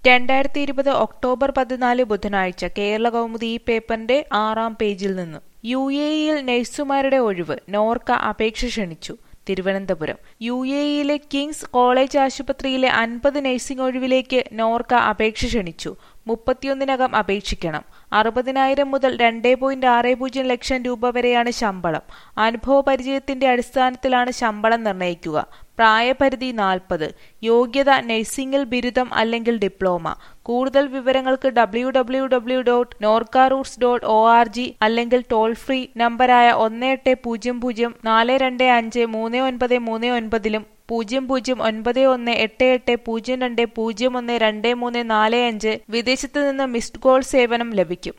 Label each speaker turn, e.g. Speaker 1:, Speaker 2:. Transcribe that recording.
Speaker 1: രണ്ടായിരത്തി ഇരുപത് ഒക്ടോബർ പതിനാല് ബുധനാഴ്ച കേരള കൗമുദി ഈ പേപ്പറിന്റെ ആറാം പേജിൽ നിന്ന് യു എ ഇയിൽ നഴ്സുമാരുടെ ഒഴിവ് നോർക്ക അപേക്ഷ ക്ഷണിച്ചു തിരുവനന്തപുരം യു എ ഇയിലെ കിങ്സ് കോളേജ് ആശുപത്രിയിലെ അൻപത് നഴ്സിംഗ് ഒഴിവിലേക്ക് നോർക്ക അപേക്ഷ ക്ഷണിച്ചു മുപ്പത്തിയൊന്നിനകം അപേക്ഷിക്കണം അറുപതിനായിരം മുതൽ രണ്ട് പോയിന്റ് ആറ് പൂജ്യം ലക്ഷം രൂപ വരെയാണ് ശമ്പളം അനുഭവ പരിചയത്തിന്റെ അടിസ്ഥാനത്തിലാണ് ശമ്പളം നിർണ്ണയിക്കുക പ്രായപരിധി നാൽപ്പത് യോഗ്യത നഴ്സിംഗിൽ ബിരുദം അല്ലെങ്കിൽ ഡിപ്ലോമ കൂടുതൽ വിവരങ്ങൾക്ക് W W W dot NORKA roots dot O R G അല്ലെങ്കിൽ ടോൾ ഫ്രീ നമ്പറായ ഒന്ന് എട്ട് പൂജ്യം പൂജ്യം നാല് രണ്ട് അഞ്ച് മൂന്ന് ഒൻപത് മൂന്ന് ഒൻപതിലും പൂജ്യം പൂജ്യം ഒൻപത് ഒന്ന് എട്ട് എട്ട് പൂജ്യം രണ്ട് പൂജ്യം ഒന്ന് രണ്ട് മൂന്ന് നാല് അഞ്ച് വിദേശത്ത് നിന്ന് മിസ്ഡ് കോൾ സേവനം ലഭിക്കും